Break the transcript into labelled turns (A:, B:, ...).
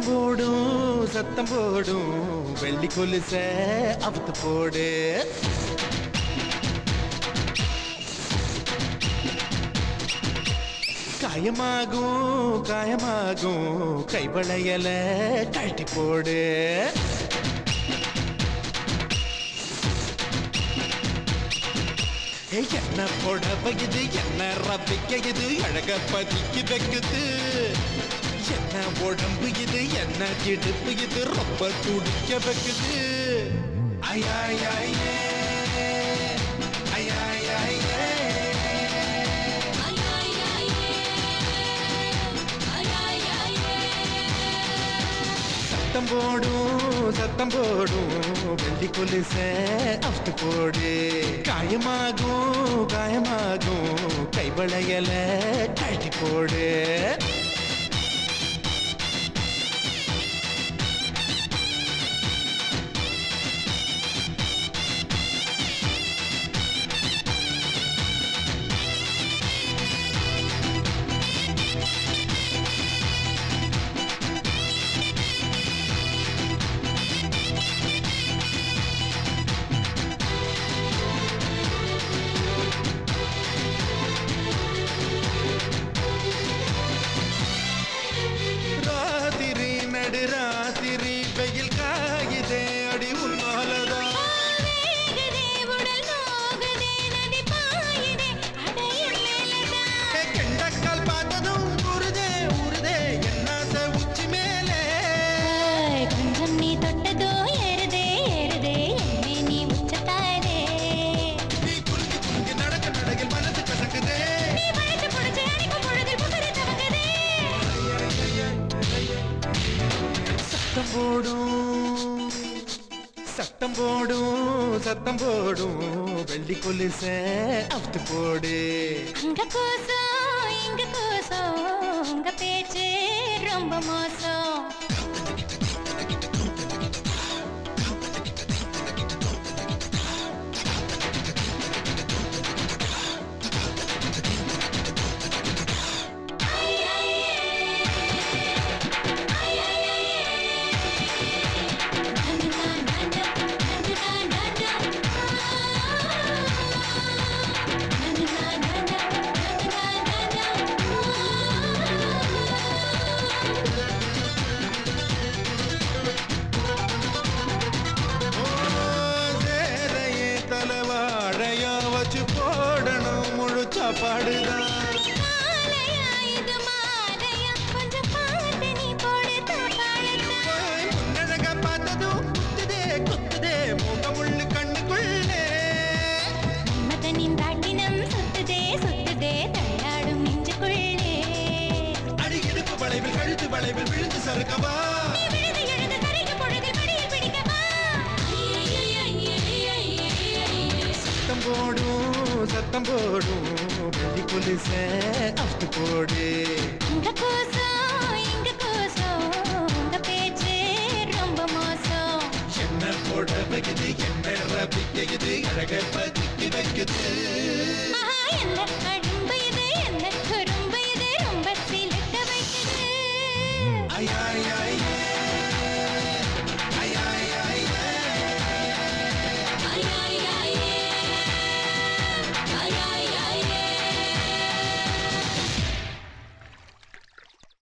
A: சத்தம் போடும் சத்தம் போடும் வெள்ளி கொலுச அவுத்து போடு காயமாகும் காயமாகும் கைவளையல கழட்டி போடு ஏய், என்ன புடவை இது என்ன ரவிக்க இது அழக பதிக்கு வைக்குது என்ன உடம்பு இது என்ன இடுப்பு இது ரொம்ப துடிக்க வைக்குது ஐயாயே ஐயாயே சத்தம் போடும் சத்தம் போடும் வெள்ளி கொலுச அவுத்து போடு காயமாகும் காயமாகும் கைவளையல கழட்டி போடு ராத்திரி நடு ராத்திரி வெயில் காயுதே அடி உன்னாலதான் ஏ, கெண்டக்கால் பார்த்ததும் உருதே உருதே என்னாச உச்சி மேலே
B: கொஞ்சம் நீ தொட்டதோ ஏறுதே ஏறுதே என்னை நீ உச்சத்தாரே
A: நீ குறுக்கி குறுக்கி நடக்க நடக்கில் மனசு கசக்குதே
B: நீ வளைச்சு புடிச்சு அடிக்கும் பொழுதில் புகழ தவங்குதே
A: சத்தம் போடும் சத்தம் போடும் சத்தம் போடும் வெள்ளி கொலுச அவுத்து போடு
B: அங்க கூசம் இங்க கூசம் உங்க பேச்சு ரொம்ப மோசம்
A: ஓ, சேரையே தலைவாழையா வச்சு போடணும் முழு சாப்பாடுதான்
B: மாலையா இது மாலையா கொஞ்சம் பார்த்து நீ போடு தாப்பாளத்தா
A: ஓய், முன்னழக பார்த்ததும் குத்துதே குத்துதே முகமுள்ளு கண்ணுக்குள்ளே
B: மதனின் தாட்டினம் சுத்துதே சுத்துதே தள்ளாடும் நெஞ்சுக்குள்ளே
A: அடி இடுப்பு வளைவில் கழுத்து வளைவில் விழுந்து சறுக்கவா
B: நீ விழுது எழுது கரைக்கும் பொழுதில் மடியில் பிடிக்கவா
A: சத்தம் போடும் சத்தம் போடும் வெள்ளி கொலுச அவுத்து போடு
B: இங்க கூசம் இங்க கூசம் உங்க பேச்சு ரொம்ப மோசம்
A: என்ன போட வைக்குது என்ன ரபிக்குது அழக பதிக்கு வைக்குது
B: ஆஹா, என்ன அழும்பு இது என்ன குறும்பு இது ரொம்ப சிலுக்க வைக்குது
A: ஐயா ஐயா